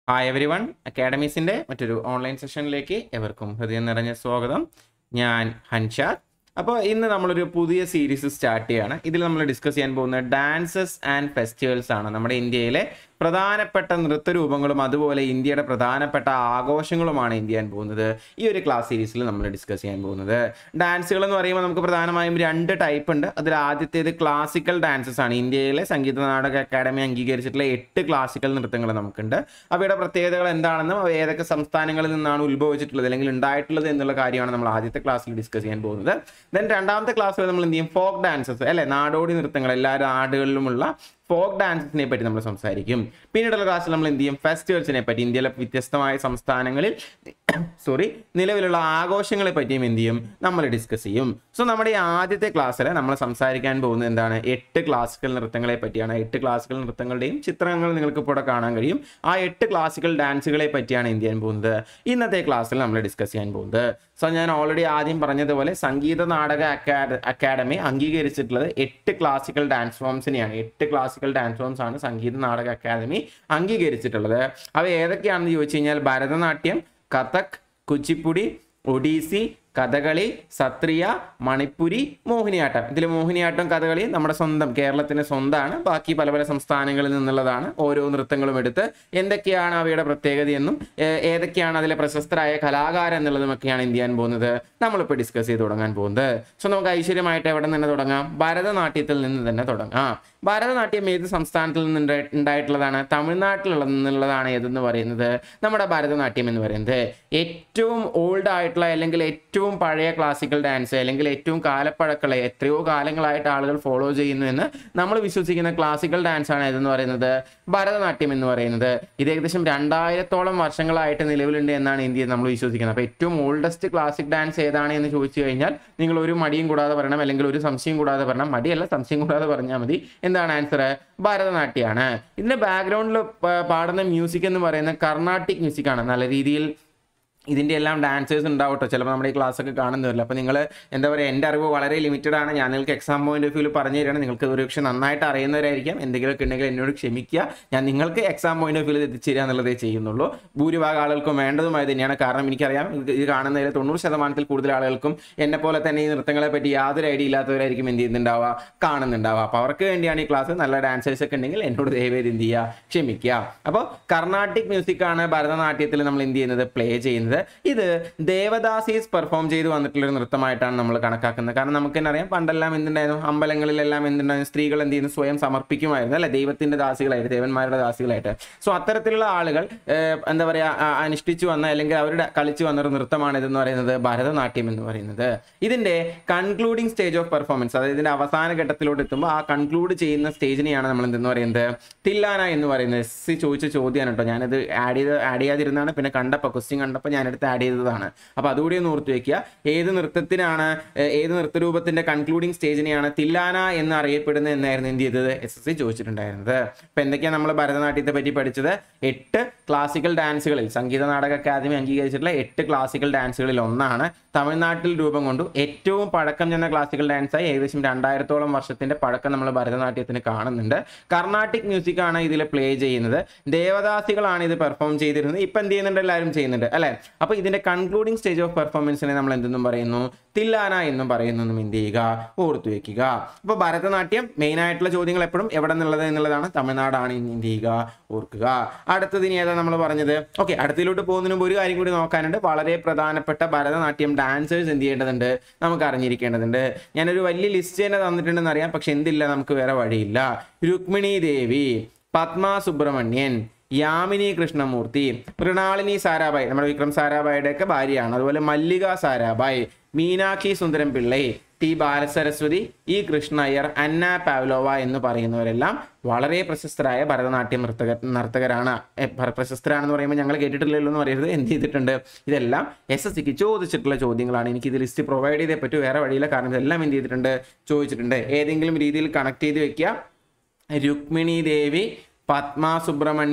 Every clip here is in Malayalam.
ഹായ് എവരി വൺ അക്കാഡമീസിൻ്റെ മറ്റൊരു ഓൺലൈൻ സെഷനിലേക്ക് എവർക്കും ഹൃദയം നിറഞ്ഞ സ്വാഗതം ഞാൻ ഹൻഷാദ് അപ്പോൾ ഇന്ന് നമ്മളൊരു പുതിയ സീരീസ് സ്റ്റാർട്ട് ചെയ്യാണ് ഇതിൽ നമ്മൾ ഡിസ്കസ് ചെയ്യാൻ പോകുന്ന ഡാൻസസ് ആൻഡ് ഫെസ്റ്റിവൽസ് ആണ് നമ്മുടെ ഇന്ത്യയിലെ പ്രധാനപ്പെട്ട നൃത്തരൂപങ്ങളും അതുപോലെ ഇന്ത്യയുടെ പ്രധാനപ്പെട്ട ആഘോഷങ്ങളുമാണ് ഇന്ത്യ ചെയ്യാൻ പോകുന്നത് ഈ ഒരു ക്ലാസ് സീരീസിൽ നമ്മൾ ഡിസ്കസ് ചെയ്യാൻ പോകുന്നത് ഡാൻസുകൾ എന്ന് പറയുമ്പോൾ നമുക്ക് പ്രധാനമായും രണ്ട് ടൈപ്പ് ഉണ്ട് അതിൽ ആദ്യത്തേത് ക്ലാസിക്കൽ ഡാൻസസ് ആണ് ഇന്ത്യയിലെ സംഗീത നാടക അക്കാദമി അംഗീകരിച്ചിട്ടുള്ള എട്ട് ക്ലാസിക്കൽ നൃത്തങ്ങൾ നമുക്കുണ്ട് അവയുടെ പ്രത്യേകതകൾ എന്താണെന്നും അവ ഏതൊക്കെ സംസ്ഥാനങ്ങളിൽ നിന്നാണ് ഉത്ഭവിച്ചിട്ടുള്ളത് അല്ലെങ്കിൽ ഉണ്ടായിട്ടുള്ളത് എന്നുള്ള കാര്യമാണ് നമ്മൾ ആദ്യത്തെ ക്ലാസ്സിൽ ഡിസ്കസ് ചെയ്യാൻ പോകുന്നത് ദെൻ രണ്ടാമത്തെ ക്ലാസ്സിൽ നമ്മൾ എന്ത് ചെയ്യും ഫോക്ക് ഡാൻസസ് അല്ലെ നാടോടി നൃത്തങ്ങൾ എല്ലാ നാടുകളിലുമുള്ള ഫോക്ക് ഡാൻസസിനെ പറ്റി നമ്മൾ സംസാരിക്കും പിന്നീടുള്ള ക്ലാസ്സിൽ നമ്മൾ എന്ത് ചെയ്യും ഫെസ്റ്റിവൽസിനെ പറ്റി ഇന്ത്യയിലെ വ്യത്യസ്തമായ സംസ്ഥാനങ്ങളിൽ സോറി നിലവിലുള്ള ആഘോഷങ്ങളെ പറ്റിയും എന്ത് ചെയ്യും നമ്മൾ ഡിസ്കസ് ചെയ്യും സോ നമ്മുടെ ഈ ആദ്യത്തെ ക്ലാസ്സിൽ നമ്മൾ സംസാരിക്കാൻ പോകുന്നത് എന്താണ് എട്ട് ക്ലാസിക്കൽ നൃത്തങ്ങളെ പറ്റിയാണ് എട്ട് ക്ലാസിക്കൽ നൃത്തങ്ങളുടെയും ചിത്രങ്ങൾ നിങ്ങൾക്ക് ഇപ്പോൾ ഇവിടെ കാണാൻ കഴിയും ആ എട്ട് ക്ലാസിക്കൽ ഡാൻസുകളെ പറ്റിയാണ് എന്ത് ചെയ്യാൻ പോകുന്നത് ഇന്നത്തെ ക്ലാസ്സിൽ നമ്മൾ ഡിസ്കസ് ചെയ്യാൻ പോകുന്നത് സോ ഞാൻ ഓൾറെഡി ആദ്യം പറഞ്ഞതുപോലെ സംഗീത നാടക അക്കാദ അക്കാദമി അംഗീകരിച്ചിട്ടുള്ളത് എട്ട് ക്ലാസിക്കൽ ഡാൻസ് ഫോംസിനെയാണ് എട്ട് ക്ലാസിക്കൽ ഡാൻസ് ഫോംസ് ആണ് സംഗീത നാടക അക്കാദമി അംഗീകരിച്ചിട്ടുള്ളത് അവ ഏതൊക്കെയാണെന്ന് ചോദിച്ചു കഴിഞ്ഞാൽ ഭരതനാട്യം കഥക് കുച്ചിപ്പുടി ഒഡീസി കഥകളി സത്രിയ മണിപ്പുരി മോഹിനിയാട്ടം ഇതിൽ മോഹിനിയാട്ടം കഥകളി നമ്മുടെ സ്വന്തം കേരളത്തിന്റെ സ്വന്തമാണ് ബാക്കി പല പല സംസ്ഥാനങ്ങളിൽ നിന്നുള്ളതാണ് ഓരോ നൃത്തങ്ങളും എടുത്ത് എന്തൊക്കെയാണ് അവയുടെ പ്രത്യേകതയെന്നും ഏ- ഏതൊക്കെയാണ് അതിലെ പ്രശസ്തരായ കലാകാരൻ എന്നുള്ളതുമൊക്കെയാണ് എന്ത് ചെയ്യാൻ പോകുന്നത് നമ്മളിപ്പോൾ ഡിസ്കസ് ചെയ്ത് തുടങ്ങാൻ പോകുന്നത് സോ നമുക്ക് ഐശ്വര്യമായിട്ട് എവിടെ നിന്ന് തുടങ്ങാം ഭരതനാട്യത്തിൽ നിന്ന് തന്നെ തുടങ്ങാം ഭരതനാട്യം ഏത് സംസ്ഥാനത്തിൽ നിന്ന് ഉണ്ടായി- ഉണ്ടായിട്ടുള്ളതാണ് തമിഴ്നാട്ടിലുള്ള നിന്നുള്ളതാണ് ഏതെന്ന് പറയുന്നത് നമ്മുടെ ഭരതനാട്യം എന്ന് പറയുന്നത് ഏറ്റവും ഓൾഡ് ആയിട്ടുള്ള അല്ലെങ്കിൽ ഏറ്റവും പഴയ ക്ലാസിക്കൽ ഡാൻസ് അല്ലെങ്കിൽ ഏറ്റവും കാലപ്പഴക്കമുള്ള എത്രയോ കാലങ്ങളായിട്ട് ആളുകൾ ഫോളോ ചെയ്യുന്നു എന്ന് നമ്മൾ വിശ്വസിക്കുന്ന ക്ലാസിക്കൽ ഡാൻസ് ആണ് ഏതെന്ന് പറയുന്നത് ഭരതനാട്യം എന്ന് പറയുന്നത് ഇത് ഏകദേശം രണ്ടായിരത്തോളം വർഷങ്ങളായിട്ട് നിലവിലുണ്ട് എന്നാണ് ഇന്ത്യയിൽ നമ്മൾ വിശ്വസിക്കുന്നത് അപ്പോൾ ഏറ്റവും ഓൾഡസ്റ്റ് ക്ലാസിക് ഡാൻസ് ഏതാണ് എന്ന് ചോദിച്ചു കഴിഞ്ഞാൽ നിങ്ങൾ ഒരു മടിയും കൂടാതെ പറയണം അല്ലെങ്കിൽ ഒരു സംശയം കൂടാതെ പറയണം മടിയല്ല സംശയം കൂടാതെ പറഞ്ഞാൽ മതി എന്താണ് ആൻസർ ഭരതനാട്യമാണ് ഇതിന്റെ ബാക്ക്ഗ്രൗണ്ടിൽ പാടുന്ന മ്യൂസിക് എന്ന് പറയുന്നത് കർണാട്ടിക് മ്യൂസിക് ആണ് നല്ല രീതിയിൽ ഇതിൻ്റെ എല്ലാം ഡാൻസേഴ്സ് ഉണ്ടാവും കേട്ടോ ചിലപ്പോൾ നമ്മുടെ ഈ ക്ലാസ് ഒക്കെ കാണുന്നില്ല അപ്പോൾ നിങ്ങൾ എന്താ പറയുക എൻ്റെ അറിവ് വളരെ ലിമിറ്റഡ് ആണ് ഞാൻ നിങ്ങൾക്ക് എക്സാം പോയിന്റ് ഓഫ് വ്യൂവിൽ പറഞ്ഞു തരികയാണ് നിങ്ങൾക്ക് ഒരു പക്ഷേ നന്നായിട്ട് അറിയുന്നവരായിരിക്കാം എന്തെങ്കിലുമൊക്കെ ഉണ്ടെങ്കിൽ എന്നോട് ക്ഷമിക്കുക ഞാൻ നിങ്ങൾക്ക് എക്സാം പോയിന്റ് ഓഫ് വ്യൂവിൽ എത്തിച്ചേരുക എന്നുള്ളതേ ചെയ്യുന്നുള്ളൂ ഭൂരിഭാഗം ആളുകൾക്കും വേണ്ടതുമായി തന്നെയാണ് കാരണം എനിക്കറിയാം ഇത് ഇത് കാണുന്നതിൽ തൊണ്ണൂറ് ശതമാനത്തിൽ കൂടുതൽ ആളുകൾക്കും എന്നെ പോലെ തന്നെ ഈ നൃത്തങ്ങളെ പറ്റി യാതൊരു ഐഡിയ ഇല്ലാത്തവരായിരിക്കും എന്ത് ചെയ്യുന്നുണ്ടാവുക കാണുന്നുണ്ടാവുക അപ്പോൾ അവർക്ക് വേണ്ടിയാണ് ഈ ക്ലാസ് നല്ല ഡാൻസേഴ്സ് ഒക്കെ ഉണ്ടെങ്കിൽ എന്നോട് ദയവേത് എന്ത് ചെയ്യുക ക്ഷമിക്കുക അപ്പോൾ കർണാട്ടിക് മ്യൂസിക് ആണ് ഭരതനാട്യത്തിൽ നമ്മൾ എന്ത് ചെയ്യുന്നത് പ്ലേ ചെയ്യുന്നത് ഇത് ദേവദാസീസ് പെർഫോം ചെയ്ത് വന്നിട്ടുള്ള ഒരു നൃത്തമായിട്ടാണ് നമ്മൾ കണക്കാക്കുന്നത് കാരണം നമുക്ക് തന്നെ അറിയാം പണ്ടെല്ലാം എന്തുണ്ടായിരുന്നു അമ്പലങ്ങളിലെല്ലാം എന്തുണ്ടായിരുന്നു സ്ത്രീകൾ എന്ത് ചെയ്യുന്നു സ്വയം സമർപ്പിക്കുമായിരുന്നു അല്ലെ ദൈവത്തിന്റെ ദാസികളായിട്ട് ദേവന്മാരുടെ ദാസികളായിട്ട് സോ അത്തരത്തിലുള്ള ആളുകൾ ഏഹ്, എന്താ പറയാ ആ- അനുഷ്ഠിച്ചു വന്ന അല്ലെങ്കിൽ അവരുടെ കളിച്ചു വന്ന ഒരു നൃത്തമാണ് ഇതെന്ന് പറയുന്നത് ഭരതനാട്യം എന്ന് പറയുന്നത് ഇതിന്റെ കൺക്ലൂഡിംഗ് സ്റ്റേജ് ഓഫ് പെർഫോമൻസ് അതായത് ഇതിന്റെ അവസാന ഘട്ടത്തിലോട്ട് എത്തുമ്പോൾ ആ കൺക്ലൂഡ് ചെയ്യുന്ന സ്റ്റേജിനെയാണ് നമ്മൾ എന്തെന്ന് പറയുന്നത് തില്ലാന എന്ന് പറയുന്നത് എസ് സി ചോദിച്ച ചോദ്യമാണ് കേട്ടോ ഞാനിത് ആഡ് ചെയ്ത് ആഡ് ചെയ്യാതിരുന്നാണ് പിന്നെ കണ്ടപ്പോൾ ക്വസ്റ്റ്യൻ കണ്ടപ്പോൾ ഞാനെടുത്ത് ആഡ് ചെയ്തതാണ് അപ്പോൾ അതുകൂടി ഒന്ന് ഓർത്ത് വെക്കുക ഏത് നൃത്തത്തിനാണ് ഏഹ്, ഏത് നൃത്തരൂപത്തിന്റെ കൺക്ലൂഡിംഗ് സ്റ്റേജിനെയാണ് തില്ലാന എന്ന് അറിയപ്പെടുന്നത് എന്നായിരുന്നു എന്ത് ചെയ്തത് എസ് എസ് സി ചോദിച്ചിട്ടുണ്ടായിരുന്നത് അപ്പോൾ എന്തൊക്കെയാണ് നമ്മൾ ഭരതനാട്യത്തെ പറ്റി പഠിച്ചത് എട്ട് ക്ലാസിക്കൽ ഡാൻസുകളിൽ സംഗീത നാടക അക്കാദമി അംഗീകരിച്ചിട്ടുള്ള എട്ട് ക്ലാസിക്കൽ ഡാൻസുകളിൽ ഒന്നാണ് തമിഴ്നാട്ടിൽ രൂപം കൊണ്ടു ഏറ്റവും പഴക്കം ചെന്ന ക്ലാസിക്കൽ ഡാൻസായി ഏകദേശം രണ്ടായിരത്തോളം വർഷത്തിന്റെ പഴക്കം നമ്മൾ ഭരതനാട്യത്തിന് കാണുന്നുണ്ട് കർണാട്ടിക് മ്യൂസിക് ആണ് ഇതിൽ പ്ലേ ചെയ്യുന്നത് ദേവദാസികളാണ് ഇത് പെർഫോം ചെയ്തിരുന്നത് ഇപ്പം എന്ത് ചെയ്യുന്നുണ്ട് എല്ലാവരും ചെയ്യുന്നുണ്ട് അല്ലേ അപ്പോൾ ഇതിന്റെ കൺക്ലൂഡിംഗ് സ്റ്റേജ് ഓഫ് പെർഫോമൻസിനെ നമ്മൾ എന്തെന്നും പറയുന്നു തില്ലാന എന്നും പറയുന്നു എന്നും എന്ത് ചെയ്യുക ഓർത്തു വെക്കുക അപ്പോൾ ഭരതനാട്യം മെയിൻ ആയിട്ടുള്ള ചോദ്യങ്ങൾ എപ്പോഴും എവിടെ നിന്നുള്ളത് എന്നുള്ളതാണ് തമിഴ്നാടാണ് ഇനി എന്ത് ചെയ്യുക ഓർക്കുക അടുത്തത് ഇനി ഏതാ നമ്മൾ പറഞ്ഞത് ഓക്കെ അടുത്തതിലോട്ട് പോകുന്നതിന് മുമ്പ് ഒരു കാര്യം കൂടി നോക്കാനുണ്ട് വളരെ പ്രധാനപ്പെട്ട ഭരതനാട്യം ഡാൻസേഴ്സ് എന്ത് ചെയ്യേണ്ടതുണ്ട് നമുക്ക് അറിഞ്ഞിരിക്കേണ്ടതുണ്ട് ഞാനൊരു വലിയ ലിസ്റ്റ് തന്നെ തന്നിട്ടുണ്ടെന്ന് അറിയാം പക്ഷെ എന്തില്ല നമുക്ക് വേറെ വഴിയില്ല രുക്മിണി ദേവി പത്മ സുബ്രഹ്മണ്യൻ യാമിനി കൃഷ്ണമൂർത്തി മൃണാളിനി സാരാഭായ് നമ്മുടെ വിക്രം സാരാഭായിയുടെ ഒക്കെ ഭാര്യയാണ് അതുപോലെ Mallika Sarabhai Meenakshi Sundaram Pillai T Balasaraswati E Krishna Iyer Anna Pavlova എന്ന് പറയുന്നവരെല്ലാം വളരെ പ്രശസ്തരായ ഭരതനാട്യം നർത്തക നർത്തകരാണ് എ, ഭ- പ്രശസ്തരാണെന്ന് പറയുമ്പോൾ ഞങ്ങൾ കേട്ടിട്ടില്ലല്ലോ എന്ന് പറയരുത് എന്ത് ചെയ്തിട്ടുണ്ട് ഇതെല്ലാം എസ് എസ് സിക്ക് ചോദിച്ചിട്ടുള്ള ചോദ്യങ്ങളാണ് എനിക്ക് ഇത് ലിസ്റ്റ് പ്രൊവൈഡ് ചെയ്തേ പറ്റൂ വേറെ വഴിയില്ല കാരണം ഇതെല്ലാം എന്ത് ചെയ്തിട്ടുണ്ട് ചോദിച്ചിട്ടുണ്ട് ഏതെങ്കിലും രീതിയിൽ കണക്ട് ചെയ്ത് വെക്കുക രുക്മിണി ദേവി പത്മ സുബ്രഹ്മണ്യൻ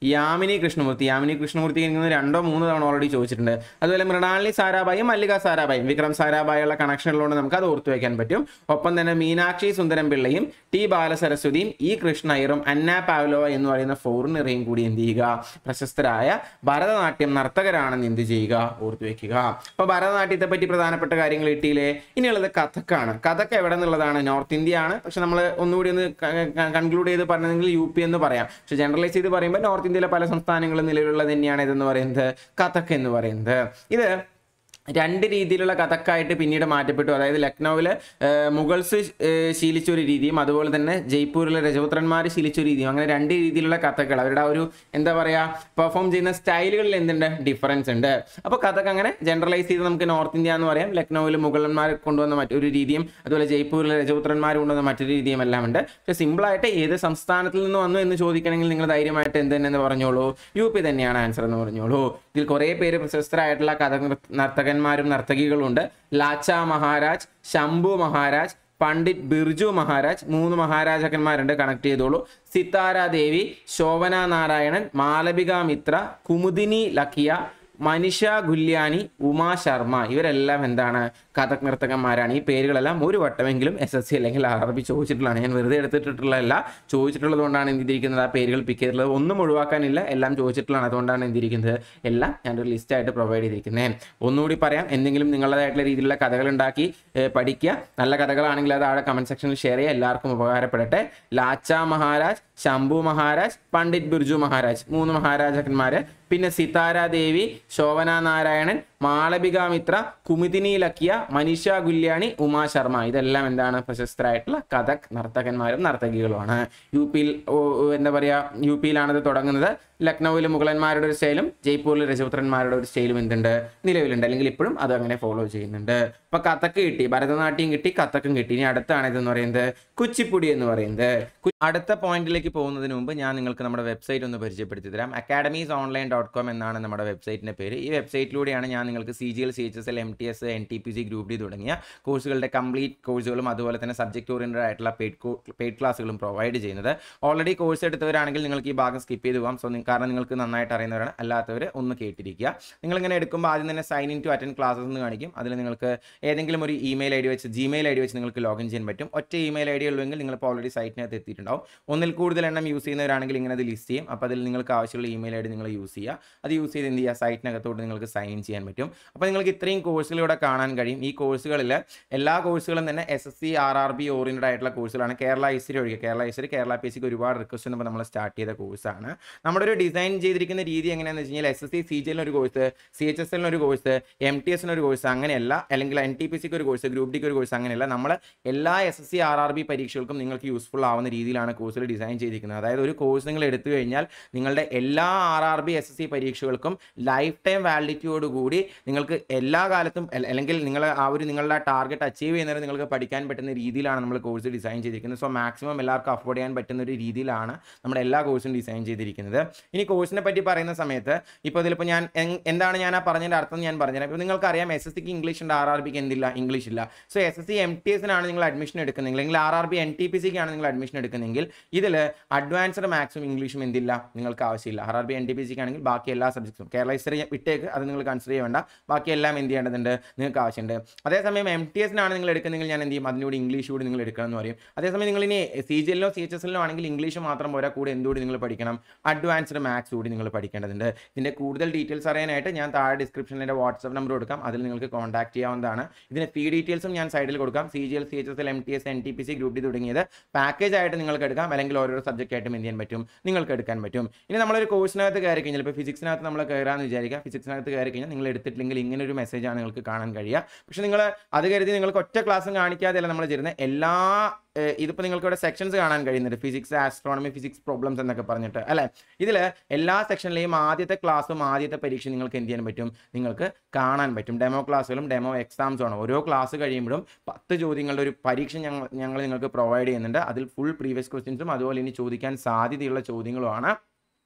യാമിനി കൃഷ്ണമൂർത്തി യാമിനി കൃഷ്ണമൂർത്തി എനിക്ക് തോന്നുന്നു രണ്ടോ മൂന്നോ തവണ ഓൾറെഡി ചോദിച്ചിട്ടുണ്ട് അതുപോലെ മൃണാളിനി സാരാഭായും മല്ലിക സാരാഭായും വിക്രം സാരാഭായുള്ള കണക്ഷൻ ഉള്ളതുകൊണ്ട് നമുക്ക് അത് ഓർത്തു വയ്ക്കാൻ പറ്റും ഒപ്പം തന്നെ മീനാക്ഷി സുന്ദരം പിള്ളയും ടി ബാലസരസ്വതിയും ഇ കൃഷ്ണയ്യറും അന്ന പാവലോവ എന്ന് പറയുന്ന ഫോറിനറേയും കൂടി എന്ത് ചെയ്യുക പ്രശസ്തരായ ഭരതനാട്യം നർത്തകരാണെന്ന് എന്ത് ചെയ്യുക ഓർത്തു വെക്കുക അപ്പൊ ഭരതനാട്യത്തെ പറ്റി പ്രധാനപ്പെട്ട കാര്യങ്ങൾ കിട്ടിയില്ലേ ഇനിയുള്ളത് കഥക്കാണ് കഥക്ക് എവിടെ നിന്നുള്ളതാണ് നോർത്ത് ഇന്ത്യ ആണ് പക്ഷെ നമ്മൾ ഒന്നുകൂടി ഒന്ന് കൺക്ലൂഡ് ചെയ്ത് പറഞ്ഞെങ്കിൽ യു പി എന്ന് പറയാം പക്ഷെ ജനറലൈസ് ചെയ്ത് പറയുമ്പോൾ നോർത്ത് ഇന്ത്യയിലെ പല സംസ്ഥാനങ്ങളും നിലവിലുള്ളത് തന്നെയാണ് ഇതെന്ന് പറയുന്നത് കഥക്ക് എന്ന് പറയുന്നത് ഇത് രണ്ട് രീതിയിലുള്ള കഥക്കായിട്ട് പിന്നീട് മാറ്റപ്പെട്ടു അതായത് ലക്നൌവിലെ ഏഹ്, മുഗൾസ് ഏഹ്, ശീലിച്ച ഒരു രീതിയും അതുപോലെ തന്നെ ജയ്പൂരിലെ രജപുത്രന്മാർ ശീലിച്ച ഒരു രീതിയും അങ്ങനെ രണ്ട് രീതിയിലുള്ള കഥകൾ അവരുടെ ആ ഒരു എന്താ പറയുക പെർഫോം ചെയ്യുന്ന സ്റ്റൈലുകളിൽ എന്തുണ്ട് ഡിഫറൻസ് ഉണ്ട് അപ്പോൾ കഥക്ക് അങ്ങനെ ജനറലൈസ് ചെയ്ത് നമുക്ക് നോർത്ത് ഇന്ത്യ എന്ന് പറയാം ലക്നൌവിൽ മുഗളന്മാർ കൊണ്ടുവന്ന മറ്റൊരു രീതിയും അതുപോലെ ജയ്പൂരിലെ രജപുത്രന്മാർ കൊണ്ടുവന്ന മറ്റൊരു രീതിയും എല്ലാം ഉണ്ട് പക്ഷേ സിമ്പിളായിട്ട് ഏത് സംസ്ഥാനത്തിൽ നിന്ന് വന്നു എന്ന് ചോദിക്കണമെങ്കിൽ നിങ്ങൾ ധൈര്യമായിട്ട് എന്ത് തന്നെ എന്ന് പറഞ്ഞോളൂ യു പി തന്നെയാണ് ആൻസർ എന്ന് പറഞ്ഞോളൂ ഇതിൽ കുറേ പേര് പ്രശസ്തരായിട്ടുള്ള കഥ നർത്തകന്മാരും നർത്തകികളും ഉണ്ട് ലാച്ച മഹാരാജ് ശംഭു മഹാരാജ് പണ്ഡിറ്റ് ബിർജു മഹാരാജ് മൂന്ന് മഹാരാജാക്കന്മാരുണ്ട് കണക്ട് ചെയ്തോളൂ സിത്താര ദേവി ശോഭന നാരായണൻ മാലവിക മിത്ര കുമുദിനി ലക്കിയ മനിഷ ഗുല്യാനി ഉമാ ശർമ്മ ഇവരെല്ലാം എന്താണ് കഥക് നർത്തകന്മാരാണ് ഈ പേരുകളെല്ലാം ഒരു വട്ടമെങ്കിലും എസ് എസ് സി അല്ലെങ്കിൽ ആർ ആർ ബി ചോദിച്ചിട്ടുള്ളതാണ് ഞാൻ വെറുതെ എടുത്തിട്ടുള്ളതല്ല ചോദിച്ചിട്ടുള്ളത് കൊണ്ടാണ് എന്തിരിക്കുന്നത് ആ പേരുകൾ പിക്ക് ചെയ്തിട്ടുള്ളത് ഒന്നും ഒഴിവാക്കാനില്ല എല്ലാം ചോദിച്ചിട്ടുള്ളതാണ് അതുകൊണ്ടാണ് എന്തിരിക്കുന്നത് എല്ലാം ഞാനൊരു ലിസ്റ്റായിട്ട് പ്രൊവൈഡ് ചെയ്തിരിക്കുന്നത് ഒന്നുകൂടി പറയാം എന്തെങ്കിലും നിങ്ങളുടേതായിട്ടുള്ള രീതിയിലുള്ള കഥകൾ ഉണ്ടാക്കി ഏഹ്, പഠിക്കുക നല്ല കഥകളാണെങ്കിൽ അത് താഴെ കമന്റ് സെക്ഷനിൽ ഷെയർ ചെയ്യുക എല്ലാവർക്കും ഉപകാരപ്പെടട്ടെ ലാച്ച മഹാരാജ് ശംഭു മഹാരാജ് പണ്ഡിറ്റ് ബിർജു മഹാരാജ് മൂന്ന് മഹാരാജാക്കന്മാര് പിന്നെ സിതാര ദേവി ശോഭന നാരായണൻ മാളവിക മിത്ര കുമുദിനി ലക്കിയ മനീഷ ഗുല്യാണി ഉമാ ശർമ്മ ഇതെല്ലാം എന്താണ് പ്രശസ്തരായിട്ടുള്ള കഥക് നർത്തകന്മാരും നർത്തകികളുമാണ് യു പിയിൽ ഓ, ഓ, എന്താ പറയാ യു പിയിലാണിത് തുടങ്ങുന്നത് ലക്നൌവിൽ മുഗളന്മാരുടെ ഒരു സ്റ്റൈലും ജയ്പൂരിൽ രജപുത്രന്മാരുടെ ഒരു സ്റ്റൈലും എന്തുണ്ട് നിലവിലുണ്ട് അല്ലെങ്കിൽ ഇപ്പോഴും അത് അങ്ങനെ ഫോളോ ചെയ്യുന്നുണ്ട് ഇപ്പൊ കഥക്ക് കിട്ടി ഭരതനാട്യം കിട്ടി കഥക്കും കിട്ടി ഇനി അടുത്താണ് ഇതെന്ന് പറയുന്നത് കുച്ചിപ്പുടി എന്ന് പറയുന്നത് കു- അടുത്ത പോയിന്റിലേക്ക് പോകുന്നതിന് മുമ്പ് ഞാൻ നിങ്ങൾക്ക് നമ്മുടെ വെബ്സൈറ്റ് ഒന്ന് പരിചയപ്പെടുത്തി തരാം അക്കാഡമീസ് ഓൺലൈൻ ഡോട്ട് കോം എന്നാണ് നമ്മുടെ വെബ്സൈറ്റിന്റെ പേര് ഈ വെബ്സൈറ്റിലൂടെയാണ് ഞാൻ നിങ്ങൾക്ക് C G L C H S L M T S N T P C group D തുടങ്ങിയ കോഴ്സുകളുടെ കംപ്ലീറ്റ് കോഴ്സുകളും അതുപോലെ തന്നെ സബ്ജക്ട് ഓറിയന്റഡ് ആയിട്ടുള്ള പെയ്ഡ് പെയ്ഡ് ക്ലാസ്സുകളും പ്രൊവൈഡ് ചെയ്യുന്നത് ഓൾറെഡി കോഴ്സ് എടുത്തവരാണെങ്കിൽ നിങ്ങൾക്ക് ഈ ഭാഗം സ്കിപ്പ് ചെയ്ത് പോകാം സോ കാരണം നിങ്ങൾക്ക് നന്നായിട്ട് അറിയുന്നവരാണ് അല്ലാത്തവർ ഒന്ന് കേട്ടിരിക്കുക നിങ്ങളിങ്ങനെ എടുക്കുമ്പോൾ ആദ്യം തന്നെ sign in to attend classes എന്ന് കാണിക്കും അതിൽ നിങ്ങൾക്ക് ഏതെങ്കിലും ഒരു ഇമെയിൽ ഐ ഡി വെച്ച് ജിമെയിൽ ഐ ഡി വെച്ച് നിങ്ങൾക്ക് ലോഗിൻ ചെയ്യാൻ പറ്റും ഒറ്റ ഇമെയിൽ ഐ ഡി ഉള്ളെങ്കിൽ നിങ്ങൾ ഇപ്പോൾ ഓൾറെഡി സൈറ്റിനകത്ത് എത്തിയിട്ടുണ്ടാവും ഒന്നിൽ കൂടുതൽ എണ്ണം യൂസ് ചെയ്യുന്നവരാണെങ്കിൽ ഇങ്ങനെ അത് ലിസ്റ്റ് ചെയ്യും അപ്പോൾ അതിൽ നിങ്ങൾക്ക് ആവശ്യമുള്ള ഇമെയിൽ ഐ ഡി നിങ്ങൾ യൂസ് ചെയ്യുക അത് യൂസ് ചെയ്ത് എന്ത് ചെയ്യുക സൈറ്റിനകത്തോട്ട് നിങ്ങൾക്ക് സൈൻ ഇൻ ചെയ്യാൻ പറ്റും അപ്പോൾ നിങ്ങൾക്ക് ഇത്രയും കോഴ്സുകളിലൂടെ കാണാൻ കഴിയും ഈ കോഴ്സുകളിൽ എല്ലാ കോഴ്സുകളും തന്നെ S S C R R B oriented ആയിട്ടുള്ള കോഴ്സുകളാണ് കേരള ഐശ്വര്യ ഒഴികെ കേരള ഐശ്വര്യ കേരള പി സിക്ക് ഒരുപാട് റിക്വസ്റ്റ് വന്നപ്പോൾ നമ്മൾ സ്റ്റാർട്ട് ചെയ്ത കോഴ്സാണ് നമ്മുടെ ഒരു ഡിസൈൻ ചെയ്തിരിക്കുന്ന രീതി എങ്ങനെയാണെന്ന് വെച്ച് കഴിഞ്ഞാൽ S S C C G എല്ലിന് ഒരു കോഴ്സ് സി എച്ച് എസ് എല്ലിന് ഒരു കോഴ്സ് എം ടി എസിന് ഒരു കോഴ്സ് അങ്ങനെയല്ല അല്ലെങ്കിൽ എൻ ടി പി സിക്ക് ഒരു കോഴ്സ് ഗ്രൂപ്പ് ഡിക്ക് ഒരു കോഴ്സ് അങ്ങനെയല്ല നമ്മൾ എല്ലാ S S C R R B പരീക്ഷകൾക്കും നിങ്ങൾക്ക് യൂസ്ഫുൾ ആവുന്ന രീതിയിലാണ് കോഴ്സുകൾ ഡിസൈൻ ചെയ്തിരിക്കുന്നത് അതായത് ഒരു കോഴ്സ് നിങ്ങൾ എടുത്തു കഴിഞ്ഞാൽ നിങ്ങളുടെ എല്ലാ R R B S S C പരീക്ഷകൾക്കും ലൈഫ് ടൈം വാലിഡിറ്റിയോട് കൂടി നിങ്ങൾക്ക് എല്ലാ കാലത്തും അല്ല- അല്ലെങ്കിൽ നിങ്ങൾ ആ ഒരു നിങ്ങളുടെ ടാർഗറ്റ് അച്ചീവ് ചെയ്യുന്നവരെ നിങ്ങൾക്ക് പഠിക്കാൻ പറ്റുന്ന രീതിയിലാണ് നമ്മൾ കോഴ്സ് ഡിസൈൻ ചെയ്തിരിക്കുന്നത് സോ മാക്സിമം എല്ലാവർക്കും അഫോർഡ് ചെയ്യാൻ പറ്റുന്ന ഒരു രീതിയിലാണ് നമ്മുടെ എല്ലാ കോഴ്സും ഡിസൈൻ ചെയ്തിരിക്കുന്നത് ഇനി കോഴ്സിനെ പറ്റി പറയുന്ന സമയത്ത് ഇപ്പോൾ ഇതിലിപ്പോൾ ഞാൻ എങ്- എന്താണ് ഞാൻ ആ പറഞ്ഞതിൻ്റെ അർത്ഥം ഞാൻ പറഞ്ഞുതരാം ഇപ്പോൾ നിങ്ങൾക്കറിയാം എസ് എസ് സിക്ക് ഇംഗ്ലീഷ് ഉണ്ട് ആർ ആർ ബിക്ക് എന്തില്ല ഇംഗ്ലീഷ് ഇല്ല so S S C M T എസിനാണ് നിങ്ങൾ അഡ്മിഷൻ എടുക്കുന്നെങ്കിൽ അല്ലെങ്കിൽ R R B N T P സിക്കാണ് നിങ്ങൾ അഡ്മിഷൻ എടുക്കുന്നെങ്കിൽ ഇതിൽ അഡ്വാൻസ്ഡ് മാത്സും ഇംഗ്ലീഷും എന്തില്ല നിങ്ങൾക്ക് ആവശ്യമില്ല R R B N T P സിക്ക് ആണെങ്കിൽ ബാക്കി എല്ലാ സബ്ജക്ട്സും കേരള ഹിസ്റ്ററി വിട്ടേക്ക് അത് നിങ്ങൾ കൺസിഡർ ചെയ്യേണ്ട ബാക്കി എല്ലാം എന്ത് ചെയ്യേണ്ടതുണ്ട് നിങ്ങൾക്ക് ആവശ്യമുണ്ട് അതേസമയം എം ടി എസിനാണ് നിങ്ങൾ എടുക്കുന്നെങ്കിൽ ഞാൻ എന്ത് ചെയ്യും അതിനൂടെ ഇംഗ്ലീഷ് കൂടി നിങ്ങൾ എടുക്കണം എന്ന് പറയും അതേസമയം നിങ്ങൾ ഇനി C G L C H S L ആണെങ്കിൽ ഇംഗ്ലീഷ് മാത്രം പോരാ കൂടെ എന്തുകൂടി നിങ്ങൾ പഠിക്കണം അഡ്വാൻസ്ഡ് മാത്സ് കൂടി നിങ്ങൾ പഠിക്കേണ്ടതുണ്ട് ഇതിൻ്റെ കൂടുതൽ ഡീറ്റെയിൽസ് അറിയാനായിട്ട് ഞാൻ താഴെ ഡിസ്ക്രിപ്ഷനിൽ എൻ്റെ വാട്സ്ആപ്പ് നമ്പർ കൊടുക്കാം അതിൽ നിങ്ങൾക്ക് കോൺടാക്ട് ചെയ്യാവുന്നതാണ് ഇതിന് ഫീ ഡീറ്റെയിൽസും ഞാൻ സൈഡിൽ കൊടുക്കാം C G L C H S L M T S N T P C group D തുടങ്ങിയത് പാക്കേജ് ആയിട്ട് നിങ്ങൾക്ക് എടുക്കാം അല്ലെങ്കിൽ ഓരോരോ സബ്ജക്റ്റ് ആയിട്ടും എന്ത് ചെയ്യാൻ പറ്റും നിങ്ങൾക്ക് എടുക്കാൻ പറ്റും ഇനി നമ്മളൊരു കോഴ്സിനകത്ത് കയറി കഴിഞ്ഞാൽ ഇപ്പോൾ ഫിസിക്സിനകത്ത് നമ്മൾ കയറാമെന്ന് വിചാരിക്കുക ഫിസിക്സിനകത്ത് കയറി കഴിഞ്ഞാൽ നിങ്ങൾ എടുത്തിട്ടില്ലെങ്കിൽ ഇങ്ങനെ ഒരു മെസ്സേജാണ് നിങ്ങൾക്ക് കാണാൻ കഴിയുക പക്ഷേ നിങ്ങൾ അത് കരുതി നിങ്ങൾക്ക് ഒറ്റ ക്ലാസ്സും കാണിക്കാതെയല്ല നമ്മൾ ചെയ്യുന്നത് എല്ലാ ഏഹ് ഇതിപ്പോൾ നിങ്ങൾക്ക് ഇവിടെ സെക്ഷൻസ് കാണാൻ കഴിയുന്നുണ്ട് ഫിസിക്സ് ആസ്ട്രോണമി ഫിസിക്സ് പ്രോബ്ലംസ് എന്നൊക്കെ പറഞ്ഞിട്ട് അല്ലേ ഇതിൽ എല്ലാ സെക്ഷനിലെയും ആദ്യത്തെ ക്ലാസ്സും ആദ്യത്തെ പരീക്ഷ നിങ്ങൾക്ക് എന്ത് ചെയ്യാൻ പറ്റും നിങ്ങൾക്ക് കാണാൻ പറ്റും ഡെമോ ക്ലാസ്സുകളും ഡെമോ എക്സാംസും ആണ് ഓരോ ക്ലാസ് കഴിയുമ്പോഴും പത്ത് ചോദ്യങ്ങളുടെ ഒരു പരീക്ഷ ഞങ്ങൾ ഞങ്ങൾ നിങ്ങൾക്ക് പ്രൊവൈഡ് ചെയ്യുന്നുണ്ട് അതിൽ ഫുൾ പ്രീവിയസ് ക്വസ്റ്റ്യൻസും അതുപോലെ ഇനി ചോദിക്കാൻ സാധ്യതയുള്ള ചോദ്യങ്ങളുമാണ്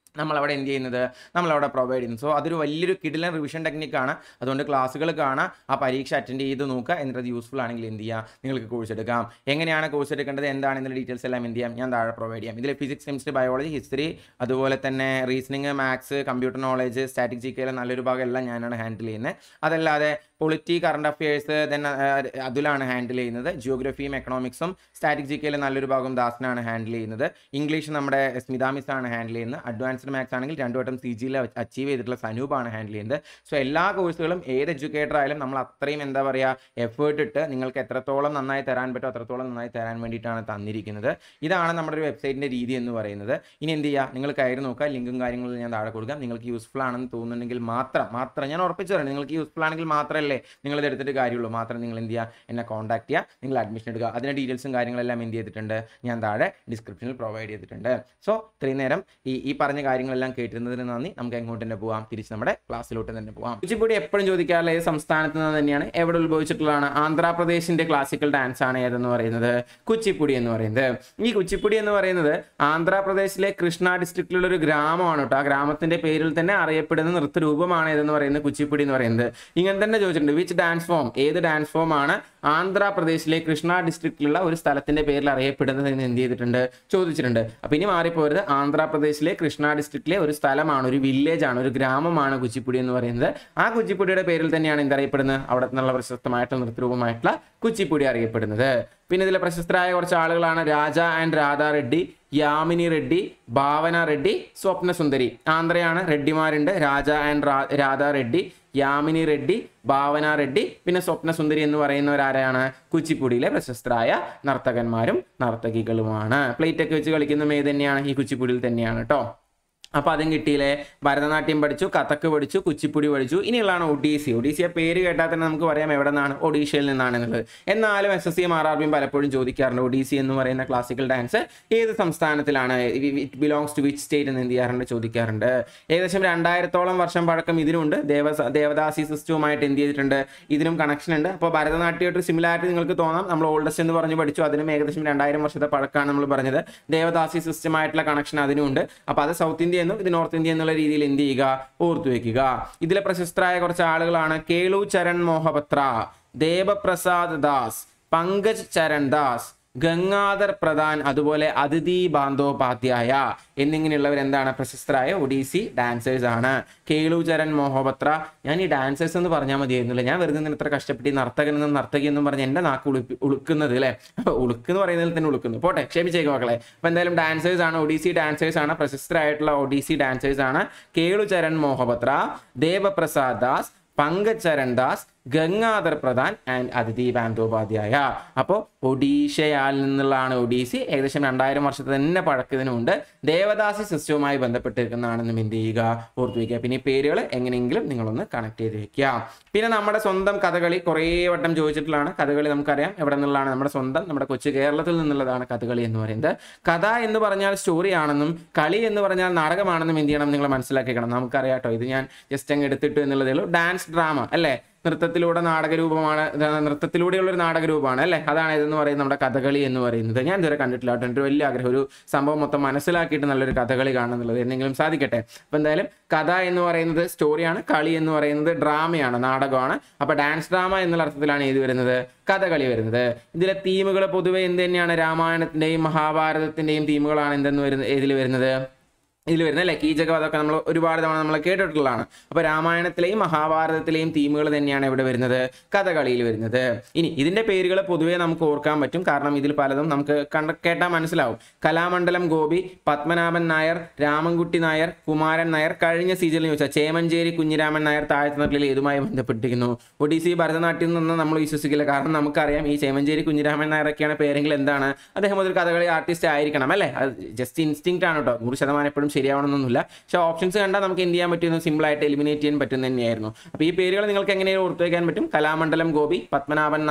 നമ്മളവിടെ എന്ത് ചെയ്യുന്നത് നമ്മളവിടെ പ്രൊവൈഡ് ചെയ്യുന്നത് സോ അതൊരു വലിയൊരു കിടിലൻ റിവിഷൻ ടെക്നിക്കാണ് അതുകൊണ്ട് ക്ലാസ്സുകൾ കാണാം ആ പരീക്ഷ അറ്റൻഡ് ചെയ്ത് നോക്കുക എന്നിട്ട് അത് യൂസ്ഫുൾ ആണെങ്കിൽ എന്ത് ചെയ്യാം നിങ്ങൾക്ക് കോഴ്സ് എടുക്കാം എങ്ങനെയാണ് കോഴ്സ് എടുക്കേണ്ടത് എന്താണെന്നുള്ള ഡീറ്റെയിൽസ് എല്ലാം എന്ത് ചെയ്യാം ഞാൻ താഴെ പ്രൊവൈഡ് ചെയ്യാം ഇതിൽ ഫിസിക്സ് കെമിസ്ട്രി ബയോളജി ഹിസ്റ്ററി അതുപോലെ തന്നെ reasoning maths computer knowledge static G കെയിലെ നല്ലൊരു ഭാഗം എല്ലാം ഞാനാണ് ഹാൻഡിൽ ചെയ്യുന്നത് അതല്ലാതെ പൊളിറ്റി കറണ്ട് അഫയേഴ്സ് ദെൻ അതിലാണ് ഹാൻഡിൽ ചെയ്യുന്നത് ജിയോഗ്രഫിയും എക്കണോമിക്സും സ്റ്റാറ്റിക് ജി കെയിലെ നല്ലൊരു ഭാഗം ദാസനാണ് ഹാൻഡിൽ ചെയ്യുന്നത് ഇംഗ്ലീഷ് നമ്മുടെ സ്മിത മിസ് ആണ് ഹാൻഡിൽ ചെയ്യുന്നത് അഡ്വാൻസ്ഡ് മാത്സ് ആണെങ്കിൽ രണ്ടു വട്ടം സി ജിയിൽ അച്ചീവ് ചെയ്തിട്ടുള്ള സനൂപാണ് ഹാൻഡിൽ ചെയ്യുന്നത് സോ എല്ലാ കോഴ്സുകളും ഏത് എഡ്യൂക്കേറ്റർ ആയാലും നമ്മൾ അത്രയും എന്താ പറയുക എഫേർട്ട് ഇട്ട് നിങ്ങൾക്ക് എത്രത്തോളം നന്നായി തരാൻ പറ്റുമോ അത്രത്തോളം നന്നായി തരാൻ വേണ്ടിയിട്ടാണ് തന്നിരിക്കുന്നത് ഇതാണ് നമ്മുടെ ഒരു വെബ്സൈറ്റിൻ്റെ രീതി എന്ന് പറയുന്നത് ഇനി എന്ത് ചെയ്യുക നിങ്ങൾ കയറി നോക്കുക ലിങ്കും കാര്യങ്ങളും ഞാൻ താഴെ കൊടുക്കാം നിങ്ങൾക്ക് യൂസ്ഫുൾ ആണെന്ന് തോന്നുന്നുണ്ടെങ്കിൽ മാത്രം മാത്രം ഞാൻ ഉറപ്പിച്ചു തരാം നിങ്ങൾക്ക് യൂസ്ഫുൾ ആണെങ്കിൽ മാത്രമല്ലേ നിങ്ങൾ ഇത് എടുത്തിട്ട് കാര്യമുള്ളൂ മാത്രം നിങ്ങൾ എന്ത് ചെയ്യുക എന്നെ കോൺടാക്ട് ചെയ്യുക നിങ്ങൾ അഡ്മിഷൻ എടുക്കുക അതിൻ്റെ ഡീറ്റെയിൽസും കാര്യങ്ങളെല്ലാം എന്ത് ചെയ്തിട്ടുണ്ട് ഞാൻ താഴെ ഡിസ്ക്രിപ്ഷനിൽ പ്രൊവൈഡ് ചെയ്തിട്ടുണ്ട് സോ ഇത്രയും നേരം ഈ ഈ പറഞ്ഞ കാര്യങ്ങളെല്ലാം കേട്ടിരുന്നതിന് നന്ദി നമുക്ക് എങ്ങോട്ട് തന്നെ പോവാം തിരിച്ച് നമ്മുടെ ക്ലാസ്സിലോട്ട് തന്നെ പോവാം കുച്ചിപ്പുടി എപ്പോഴും ചോദിക്കാറുള്ള ഏത് സംസ്ഥാനത്ത് നിന്ന് തന്നെയാണ് എവിടെ ഉത്ഭവിച്ചിട്ടുള്ളതാണ് ആന്ധ്രാപ്രദേശിന്റെ ക്ലാസിക്കൽ ഡാൻസ് ആണ് ഏതെന്ന് പറയുന്നത് കുച്ചിപ്പുടി എന്ന് പറയുന്നത് ഈ കുച്ചിപ്പുടി എന്ന് പറയുന്നത് ആന്ധ്രാപ്രദേശിലെ കൃഷ്ണ ഡിസ്ട്രിക്റ്റിലുള്ള ഒരു ഗ്രാമമാണ് കേട്ടോ ആ ഗ്രാമത്തിന്റെ പേരിൽ തന്നെ അറിയപ്പെടുന്ന നൃത്തരൂപമാണ് ഏതെന്ന് പറയുന്നത് കുച്ചിപ്പുടി എന്ന് പറയുന്നത് ഇങ്ങനെ തന്നെ ചോദിച്ചിട്ടുണ്ട് വിച്ച് ഡാൻസ് ഫോം ഏത് ഡാൻസ് ഫോം ആണ് ആന്ധ്രാപ്രദേശിലെ കൃഷ്ണ ഡിസ്ട്രിക്റ്റിലുള്ള ഒരു സ്ഥലത്തിന്റെ പേരിൽ അറിയപ്പെടുന്നത് എന്ന് എന്ത് ചെയ്തിട്ടുണ്ട് ചോദിച്ചിട്ടുണ്ട് അപ്പൊ ഇനി മാറിപ്പോരുത് ആന്ധ്രാപ്രദേശിലെ കൃഷ്ണ ഡിസ്ട്രിക്റ്റിലെ ഒരു സ്ഥലമാണ് ഒരു വില്ലേജ് ആണ് ഒരു ഗ്രാമമാണ് കുച്ചിപ്പുടി എന്ന് പറയുന്നത് ആ കുച്ചിപ്പുടിയുടെ പേരിൽ തന്നെയാണ് എന്തറിയപ്പെടുന്നത് അവിടെ നിന്നുള്ള പ്രശസ്തമായിട്ടുള്ള നൃത്തരൂപമായിട്ടുള്ള കുച്ചിപ്പുടി അറിയപ്പെടുന്നത് പിന്നെ ഇതിലെ പ്രശസ്തരായ കുറച്ച് ആളുകളാണ് രാജ ആൻഡ് രാധ റെഡ്ഡി യാമിനി റെഡ്ഡി ഭാവന റെഡ്ഡി സ്വപ്നസുന്ദരി ആന്ധ്രയാണ് റെഡ്ഡിമാരുണ്ട് രാജ ആൻഡ് രാധ റെഡ്ഡി യാമിനി റെഡ്ഡി ഭാവന റെഡ്ഡി പിന്നെ സ്വപ്നസുന്ദരി എന്ന് പറയുന്നവരാരാണ് കുച്ചിപ്പുടിയിലെ പ്രശസ്തരായ നർത്തകന്മാരും നർത്തകികളുമാണ് പ്ലേറ്റ് ഒക്കെ വെച്ച് കളിക്കുന്ന ഏത് തന്നെയാണ് ഈ കുച്ചിപ്പുടിയിൽ തന്നെയാണ് കേട്ടോ അപ്പോൾ അതും കിട്ടിയില്ലേ ഭരതനാട്യം പഠിച്ചു കഥക്ക് പഠിച്ചു കുച്ചിപ്പുടി പഠിച്ചു ഇനിയുള്ളതാണ് ഒഡീസി ഒഡീസിയെ പേര് കേട്ടാൽ തന്നെ നമുക്ക് പറയാം എവിടെ നിന്നാണ് ഒഡീഷയിൽ നിന്നാണ് എന്നുള്ളത് എന്നാലും എസ് എസ് സിയും ആർ ആർ ബിയും പലപ്പോഴും ചോദിക്കാറുണ്ട് ഒഡീസി എന്ന് പറയുന്ന ക്ലാസിക്കൽ ഡാൻസ് ഏത് സംസ്ഥാനത്തിലാണ് it belongs to which state എന്ന് എന്ത് ചെയ്യാറുണ്ട് ചോദിക്കാറുണ്ട് ഏകദേശം രണ്ടായിരത്തോളം വർഷം പഴക്കം ഇതിനുണ്ട് ദേവ ദേവദാസി സിസ്റ്റവുമായിട്ട് എന്ത് ചെയ്തിട്ടുണ്ട് ഇതിനും കണക്ഷൻ ഉണ്ട് അപ്പോൾ ഭരതനാട്യമായിട്ട് സിമിലാരിറ്റി നിങ്ങൾക്ക് തോന്നാം നമ്മൾ ഓൾഡസ്റ്റ് എന്ന് പറഞ്ഞ് പഠിച്ചു അതിനും ഏകദേശം രണ്ടായിരം വർഷത്തെ പഴക്കമാണ് നമ്മൾ പറഞ്ഞത് ദേവദാസി സിസ്റ്റമായിട്ടുള്ള കണക്ഷൻ അതിനുണ്ട് അപ്പോൾ അത് സൗത്ത് ഇന്ത്യ എന്നും ഇത് നോർത്ത് ഇന്ത്യ എന്നുള്ള രീതിയിൽ എന്ത് ചെയ്യുക ഓർത്തു വെക്കുക ഇതിലെ പ്രശസ്തരായ കുറച്ച് ആളുകളാണ് കേളു ചരൺ മോഹപത്ര ദേവപ്രസാദ് ദാസ് പങ്കജ് ചരൺ ദാസ് ഗംഗാധർ പ്രധാൻ അതുപോലെ അതിഥി ബാന്തോപാധ്യായ എന്നിങ്ങനെയുള്ളവർ എന്താണ് പ്രശസ്തരായ ഒഡീസി ഡാൻസേഴ്സ് ആണ് കേളു ചരൺ മോഹപത്ര ഞാൻ ഈ ഡാൻസേഴ്സ് എന്ന് പറഞ്ഞാൽ മതിയായിരുന്നില്ല ഞാൻ വെറുതെ നിന്ന് ഇത്ര കഷ്ടപ്പെട്ട് ഈ നർത്തകൻ എന്നും നർത്തകി എന്നും പറഞ്ഞ് എൻ്റെ നാക്ക് ഉളുപ്പി ഉളുക്കുന്നത് അല്ലേ ഉളുക്ക് എന്ന് പറയുന്നതിൽ തന്നെ ഉളുക്കുന്നു പോട്ടെ ക്ഷമിച്ചേക്ക് മക്കളെ അപ്പോൾ എന്തായാലും ഡാൻസേഴ്സ് ആണ് ഒഡീസി ഡാൻസേഴ്സ് ആണ് പ്രശസ്തരായിട്ടുള്ള ഒഡീസി ഡാൻസേഴ്സ് ആണ് കേളു ചരൺ മോഹപത്ര ദേവപ്രസാദ് ദാസ് പങ്കജ് ചരൺ ദാസ് ഗംഗാധർ പ്രധാൻ ആൻഡ് അതിഥി ബാന്തോപാധ്യായ അപ്പോൾ ഒഡീഷയാൽ നിന്നുള്ളതാണ് ഒഡീസി ഏകദേശം രണ്ടായിരം വർഷത്തെ തന്നെ പഴക്കത്തിനുമുണ്ട് ദേവദാസി സിസ്റ്റവുമായി ബന്ധപ്പെട്ടിരിക്കുന്നതാണെന്നും എന്ത് ചെയ്യുക ഓർത്തു വയ്ക്കുക പിന്നെ ഈ പേരുകൾ എങ്ങനെയെങ്കിലും നിങ്ങളൊന്ന് കണക്ട് ചെയ്ത് വെക്കുക പിന്നെ നമ്മുടെ സ്വന്തം കഥകളി കുറേ വട്ടം ചോദിച്ചിട്ടുള്ളതാണ് കഥകളി നമുക്കറിയാം എവിടെ നിന്നുള്ളതാണ് നമ്മുടെ സ്വന്തം നമ്മുടെ കൊച്ചു കേരളത്തിൽ നിന്നുള്ളതാണ് കഥകളി എന്ന് പറയുന്നത് കഥ എന്ന് പറഞ്ഞാൽ സ്റ്റോറി ആണെന്നും കളി എന്ന് പറഞ്ഞാൽ നാടകമാണെന്നും എന്ത് ചെയ്യണം നിങ്ങൾ മനസ്സിലാക്കിക്കണം നമുക്കറിയാം കേട്ടോ ഇത് ഞാൻ ജസ്റ്റ് അങ്ങ് എടുത്തിട്ടു എന്നുള്ളതേ ഉള്ളൂ ഡാൻസ് ഡ്രാമ അല്ലേ നൃത്തത്തിലൂടെ നാടകരൂപമാണ് നൃത്തത്തിലൂടെയുള്ള ഒരു നാടകരൂപമാണ് അല്ലേ അതാണ് ഇതെന്ന് പറയുന്നത് നമ്മുടെ കഥകളി എന്ന് പറയുന്നത് ഞാൻ ഇതുവരെ കണ്ടിട്ടില്ല കേട്ടോ എൻ്റെ വലിയ ആഗ്രഹം ഒരു സംഭവം മൊത്തം മനസ്സിലാക്കിയിട്ട് നല്ലൊരു കഥകളി കാണണം എന്നുള്ളത് എന്തെങ്കിലും സാധിക്കട്ടെ അപ്പോൾ എന്തായാലും കഥ എന്ന് പറയുന്നത് സ്റ്റോറിയാണ് കളി എന്ന് പറയുന്നത് ഡ്രാമയാണ് നാടകമാണ് അപ്പോൾ ഡാൻസ് ഡ്രാമ എന്നുള്ള അർത്ഥത്തിലാണ് ഇത് വരുന്നത് കഥകളി വരുന്നത് ഇതിലെ തീമുകൾ പൊതുവെ എന്ത് തന്നെയാണ് രാമായണത്തിൻ്റെയും മഹാഭാരതത്തിൻ്റെയും തീമുകളാണ് എന്തെന്ന് വരുന്നത് ഇതിൽ വരുന്നത് ഇതിൽ വരുന്ന അല്ലേ കീചകം അതൊക്കെ നമ്മൾ ഒരുപാട് തവണ നമ്മൾ കേട്ടിട്ടുള്ളതാണ് അപ്പോൾ രാമായണത്തിലെയും മഹാഭാരതത്തിലെയും തീമുകൾ തന്നെയാണ് ഇവിടെ വരുന്നത് കഥകളിയിൽ വരുന്നത് ഇനി ഇതിന്റെ പേരുകൾ പൊതുവേ നമുക്ക് ഓർക്കാൻ പറ്റും കാരണം ഇതിൽ പലതും നമുക്ക് കണ്ട കേട്ടാൽ മനസ്സിലാവും കലാമണ്ഡലം ഗോപി പത്മനാഭൻ നായർ രാമൻകുട്ടി നായർ കുമാരൻ നായർ കഴിഞ്ഞ സീസണിൽ ചോദിച്ചാൽ ചേമഞ്ചേരി കുഞ്ഞിരാമൻ നായർ താഴ്ത്തുന്നട്ടിൽ ഏതുമായി ബന്ധപ്പെട്ടിരിക്കുന്നു ഒഡീസി ഭരതനാട്യം നിന്ന് നമ്മൾ വിശ്വസിക്കില്ല കാരണം നമുക്കറിയാം ഈ ചേമഞ്ചേരി കുഞ്ഞിരാമൻ നായരൊക്കെയാണ് പേരെങ്കിൽ എന്താണ് അദ്ദേഹം ഒരു കഥകളി ആർട്ടിസ്റ്റ് ആയിരിക്കണം അല്ലേ അത് ജസ്റ്റ് ഇൻസ്റ്റിങ്ക്റ്റ് ആണ് കേട്ടോ നൂറ് ശതമാനം എപ്പോഴും ശരിയാവണമെന്നൊന്നുമില്ല പക്ഷേ ഓപ്ഷൻസ് കണ്ടാൽ നമുക്ക് എന്ത് ചെയ്യാൻ പറ്റുമെന്ന് സിമ്പിളായിട്ട് എലിമിനേറ്റ് ചെയ്യാൻ പറ്റുന്ന തന്നെയായിരുന്നു അപ്പോൾ ഈ പേരുകൾ നിങ്ങൾക്ക് എങ്ങനെയാണ് ഓർത്തു വയ്ക്കാൻ പറ്റും കലാമണ്ഡലം ഗോപി പത്മനാഭൻ നായർ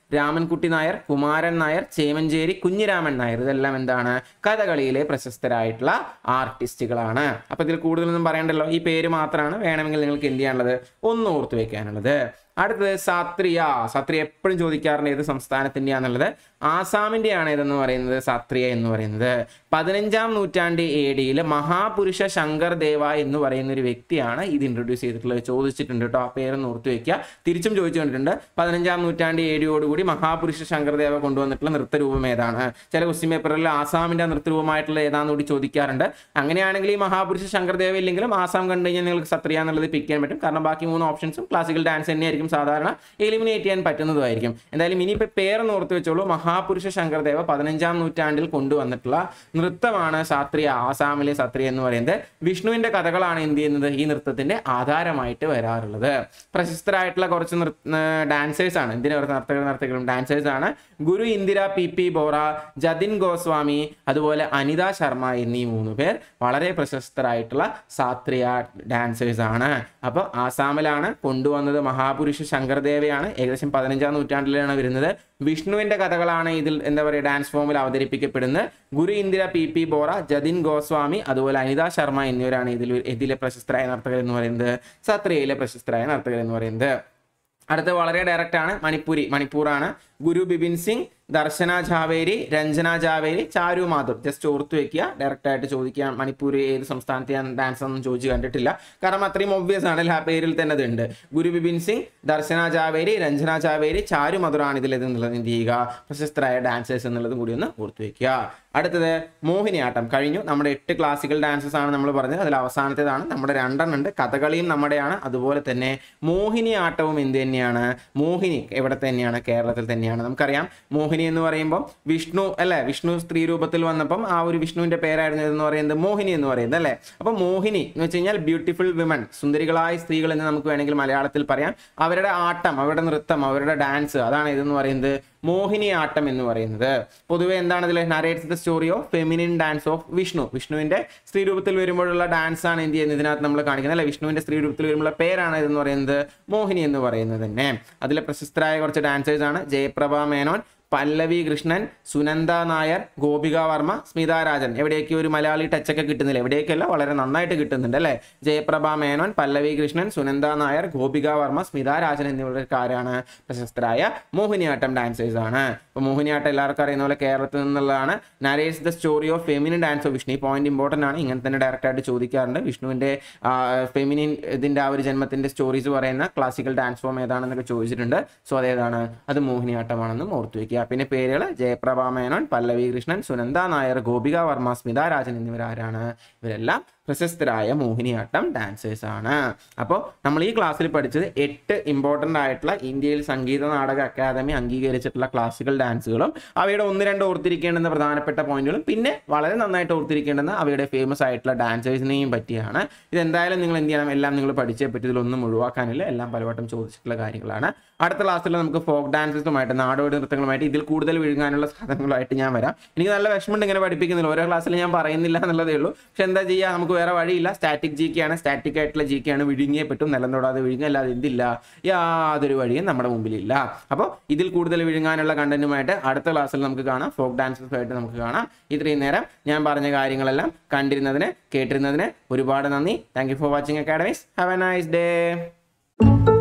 രാമൻകുട്ടി നായർ കുമാരൻ നായർ ചേമഞ്ചേരി കുഞ്ഞിരാമൻ നായർ ഇതെല്ലാം എന്താണ് കഥകളിയിലെ പ്രശസ്തരായിട്ടുള്ള ആർട്ടിസ്റ്റുകളാണ് അപ്പൊ ഇതിൽ കൂടുതലൊന്നും പറയണ്ടല്ലോ ഈ പേര് മാത്രമാണ് വേണമെങ്കിൽ നിങ്ങൾക്ക് എന്ത് ചെയ്യാനുള്ളത് ഒന്ന് ഓർത്തു വെക്കാനുള്ളത് അടുത്തത് സത്രിയ സത്രിയ എപ്പോഴും ചോദിക്കാറുണ്ട് ഏത് സംസ്ഥാനത്തിൻ്റെയാണെന്നുള്ളത് ആസാമിൻ്റെയാണ് ഇതെന്ന് പറയുന്നത് സത്രിയ എന്ന് പറയുന്നത് പതിനഞ്ചാം നൂറ്റാണ്ട് എ ഡിയിൽ മഹാപുരുഷ ശങ്കർ ദേവ എന്ന് പറയുന്ന ഒരു വ്യക്തിയാണ് ഇത് ഇൻട്രൊഡ്യൂസ് ചെയ്തിട്ടുള്ളത് ചോദിച്ചിട്ടുണ്ട് കേട്ടോ ആ പേരൊന്ന് ഓർത്ത് വെക്കുക തിരിച്ചും ചോദിച്ചു കണ്ടിട്ടുണ്ട് പതിനഞ്ചാം നൂറ്റാണ്ട് എ ഡിയോടുകൂടി മഹാപുരുഷ ശങ്കർ ദേവ കൊണ്ടുവന്നിട്ടുള്ള നൃത്തരൂപം ഏതാണ് ചില ക്വസ്റ്റ്യൻ പേപ്പറിൽ ആസാമിൻ്റെ നൃത്തരൂപമായിട്ടുള്ള ഏതാണെന്ന് കൂടി ചോദിക്കാറുണ്ട് അങ്ങനെയാണെങ്കിൽ ഈ മഹാപുരുഷ ശങ്കർ ദേവ ഇല്ലെങ്കിലും ആസാം കണ്ടു കഴിഞ്ഞാൽ നിങ്ങൾക്ക് സത്രിയ എന്നുള്ളത് പിക്ക് ചെയ്യാൻ പറ്റും കാരണം ബാക്കി മൂന്ന് ഓപ്ഷൻസും ക്ലാസിക്കൽ ഡാൻസ് തന്നെയായിരിക്കും സാധാരണ എലിമിനേറ്റ് ചെയ്യാൻ പറ്റുന്നതുമായിരിക്കും എന്തായാലും ഇനിയിപ്പോൾ പേരെന്ന് ഓർത്ത് വെച്ചോളൂ മഹാപുരുഷ ശങ്കർദേവ പതിനഞ്ചാം നൂറ്റാണ്ടിൽ കൊണ്ടുവന്നിട്ടുള്ള നൃത്തമാണ് സാത്രിയ ആസാമിലെ സത്രിയ എന്ന് പറയുന്നത് വിഷ്ണുവിന്റെ കഥകളാണ് എന്ത് ചെയ്യുന്നത് ഈ നൃത്തത്തിന്റെ ആധാരമായിട്ട് വരാറുള്ളത് പ്രശസ്തരായിട്ടുള്ള കുറച്ച് ഡാൻസേഴ്സ് ആണ് എന്തിനാ പറയുക നർത്തകർ നർത്തകരും ഡാൻസേഴ്സ് ആണ് ഗുരു ഇന്ദിര പി പി ബോറ ജതിൻ ഗോസ്വാമി അതുപോലെ അനിത ശർമ്മ എന്നീ മൂന്ന് പേർ വളരെ പ്രശസ്തരായിട്ടുള്ള സാത്രിയ ഡാൻസേഴ്സ് ആണ് അപ്പോൾ ആസാമിലാണ് കൊണ്ടുവന്നത് മഹാപുരുഷ ശങ്കർദേവയാണ് ഏകദേശം പതിനഞ്ചാം നൂറ്റാണ്ടിലാണ് വരുന്നത് വിഷ്ണുവിന്റെ കഥകളാണ് ഇതിൽ എന്താ പറയുക ഡാൻസ് ഫോമിൽ അവതരിപ്പിക്കപ്പെടുന്നത് ഗുരു ഇന്ദിര പി പി ബോറ ജതിൻ ഗോസ്വാമി അതുപോലെ അനിത ശർമ്മ എന്നിവരാണ് ഇതിൽ ഇതിലെ പ്രശസ്തരായ നർത്തകർ എന്ന് പറയുന്നത് സത്രിയയിലെ പ്രശസ്തരായ നർത്തകർ എന്ന് പറയുന്നത് അടുത്ത വളരെ ഡയറക്റ്റ് ആണ് മണിപ്പൂരി മണിപ്പൂറാണ് ഗുരു ബിപിൻ സിംഗ് ദർശന ജാവേരി രഞ്ജന ജാവേരി ചാരു മാധവ് ജസ്റ്റ് ഓർത്ത് വെക്കുക ഡയറക്റ്റ് ആയിട്ട് ചോദിക്കുക മണിപ്പൂർ ഏത് സംസ്ഥാനത്തെ ഞാൻ ഡാൻസ് ഒന്നും ചോദിച്ചു കണ്ടിട്ടില്ല കാരണം അത്രയും ഒബ്വിയസ് ആണ് ആ പേരിൽ തന്നെ അതുണ്ട് ഗുരു ബിപിൻ സിംഗ് ദർശന ജാവേരി രഞ്ജന ജാവേരി ചാരു മധുറാണ് ഇതിൽ എന്നുള്ളത് എന്ത് ചെയ്യുക പ്രശസ്തരായ ഡാൻസേഴ്സ് എന്നുള്ളതും കൂടി ഒന്ന് ഓർത്ത് വെക്കുക അടുത്തത് മോഹിനിയാട്ടം കഴിഞ്ഞു നമ്മുടെ എട്ട് ക്ലാസിക്കൽ ഡാൻസസ് ആണ് നമ്മൾ പറഞ്ഞത് അതിൽ അവസാനത്തേതാണ് നമ്മുടെ രണ്ടെണ്ണം ഉണ്ട് കഥകളിയും നമ്മുടെയാണ് അതുപോലെ തന്നെ മോഹിനിയാട്ടവും എന്ത് തന്നെയാണ് മോഹിനി എവിടെ തന്നെയാണ് കേരളത്തിൽ തന്നെയാണ് നമുക്കറിയാം മോഹിനി എന്ന് പറയുമ്പോൾ വിഷ്ണു അല്ലേ വിഷ്ണു സ്ത്രീ രൂപത്തിൽ വന്നപ്പം ആ ഒരു വിഷ്ണുവിന്റെ പേരായിരുന്നു എന്ന് പറയുന്നത് മോഹിനി എന്ന് പറയുന്നത് അല്ലേ അപ്പൊ മോഹിനി എന്ന് വെച്ച് കഴിഞ്ഞാൽ ബ്യൂട്ടിഫുൾ വിമൺ സുന്ദരികളായ സ്ത്രീകൾ എന്ന് നമുക്ക് വേണമെങ്കിൽ മലയാളത്തിൽ പറയാം അവരുടെ ആട്ടം അവരുടെ നൃത്തം അവരുടെ ഡാൻസ് അതാണ് ഇതെന്ന് പറയുന്നത് മോഹിനിയാട്ടം എന്ന് പറയുന്നത് പൊതുവെ എന്താണ് ഇതിൽ narrates the story of feminine dance of Vishnu വിഷ്ണുവിന്റെ സ്ത്രീ രൂപത്തിൽ വരുമ്പോഴുള്ള ഡാൻസ് ആണ് എന്ത് ചെയ്യുന്നത് ഇതിനകത്ത് നമ്മൾ കാണിക്കുന്നത് അല്ലെ വിഷ്ണുവിന്റെ സ്ത്രീ രൂപത്തിൽ വരുമ്പോഴുള്ള പേരാണ് ഇതെന്ന് പറയുന്നത് മോഹിനി എന്ന് പറയുന്നത് തന്നെ അതിലെ പ്രശസ്തരായ കുറച്ച് ഡാൻസേഴ്സ് ആണ് ജയപ്രഭ മേനോൻ പല്ലവി കൃഷ്ണൻ സുനന്ദ നായർ ഗോപിക വർമ്മ സ്മിത രാജൻ എവിടെയൊക്കെ ഒരു മലയാളി ടച്ചൊക്കെ കിട്ടുന്നില്ല എവിടെയൊക്കെയല്ല വളരെ നന്നായിട്ട് കിട്ടുന്നുണ്ട് അല്ലേ ജയപ്രഭ മേനോൻ പല്ലവി കൃഷ്ണൻ സുനന്ദ നായർ ഗോപിക വർമ്മ സ്മിത രാജൻ എന്നിവരൊക്കെയാണ് പ്രശസ്തരായ മോഹിനിയാട്ടം ഡാൻസേഴ്സ് ആണ് അപ്പോൾ മോഹിനിയാട്ടം എല്ലാവർക്കും അറിയുന്ന പോലെ കേരളത്തിൽ നിന്നുള്ളതാണ് narrates the story of feminine dance of Vishnu ഈ പോയിന്റ് ഇമ്പോർട്ടൻ്റ് ആണ് ഇങ്ങനെ തന്നെ ഡയറക്റ്റ് ആയിട്ട് ചോദിക്കാറുണ്ട് വിഷ്ണുവിന്റെ ഫെമിനിൻ ഇതിന്റെ ആ ഒരു ജന്മത്തിന്റെ സ്റ്റോറീസ് പറയുന്ന ക്ലാസിക്കൽ ഡാൻസ് ഫോം ഏതാണെന്നൊക്കെ ചോദിച്ചിട്ടുണ്ട് സോ അതേതാണ് അത് മോഹിനിയാട്ടമാണെന്നും ഓർത്തു വയ്ക്കുക പിന്നെ പേരുകൾ ജയപ്രഭ മേനോൻ പല്ലവി കൃഷ്ണൻ സുനന്ദ നായർ ഗോപിക വർമ്മ സ്മിത രാജൻ എന്നിവരാരാണ് ഇവരെല്ലാം പ്രശസ്തരായ മോഹിനിയാട്ടം ഡാൻസേഴ്സ് ആണ് അപ്പോൾ നമ്മൾ ഈ ക്ലാസ്സിൽ പഠിച്ചത് എട്ട് ഇമ്പോർട്ടൻ്റ് ആയിട്ടുള്ള ഇന്ത്യയിൽ സംഗീത നാടക അക്കാദമി അംഗീകരിച്ചിട്ടുള്ള ക്ലാസിക്കൽ ഡാൻസുകളും അവയുടെ ഒന്ന് രണ്ട് ഓർത്തിരിക്കേണ്ടുന്ന പ്രധാനപ്പെട്ട പോയിന്റുകളും പിന്നെ വളരെ നന്നായിട്ട് ഓർത്തിരിക്കേണ്ടുന്ന അവയുടെ ഫേമസ് ആയിട്ടുള്ള ഡാൻസേഴ്സിനെയും പറ്റിയാണ് ഇതെന്തായാലും നിങ്ങൾ എന്ത് ചെയ്യണം എല്ലാം നിങ്ങൾ പഠിച്ചേ പറ്റി ഇതിലൊന്നും ഒഴിവാക്കാനില്ല എല്ലാം പലവട്ടം ചോദിച്ചിട്ടുള്ള കാര്യങ്ങളാണ് അടുത്ത ക്ലാസ്സിൽ നമുക്ക് ഫോക്ക് ഡാൻസസുമായിട്ട് നാടോടി നൃത്തങ്ങളുമായിട്ട് ഇതിൽ കൂടുതൽ വിഴുങ്ങാനുള്ള സാധനങ്ങളായിട്ട് ഞാൻ വരാം എനിക്ക് നല്ല വിഷമമുണ്ട് ഇങ്ങനെ പഠിപ്പിക്കുന്നില്ല ഓരോ ക്ലാസ്സിൽ ഞാൻ പറയുന്നില്ല എന്നുള്ളതേ ഉള്ളൂ പക്ഷെ എന്താ ചെയ്യുക നമുക്ക് വേറെ വഴിയില്ല സ്റ്റാറ്റിക് ജി ആണ് സ്റ്റാറ്റിക് ആയിട്ടുള്ള ജി ആണ് വിഴുങ്ങിയേ പറ്റും നിലം തൊടാതെ വിഴുങ്ങുക അല്ലാതെ എന്തില്ല യാതൊരു വഴിയും നമ്മുടെ മുമ്പിലില്ല അപ്പോൾ ഇതിൽ കൂടുതൽ വിഴുങ്ങാനുള്ള കണ്ടന്റുമായിട്ട് അടുത്ത ക്ലാസ്സിൽ നമുക്ക് കാണാം ഫോക്ക് ഡാൻസസുമായിട്ട് നമുക്ക് കാണാം ഇത്രയും നേരം ഞാൻ പറഞ്ഞ കാര്യങ്ങളെല്ലാം കണ്ടിരുന്നതിന് കേട്ടിരുന്നതിന് ഒരുപാട് നന്ദി thank you for watching academies have a nice day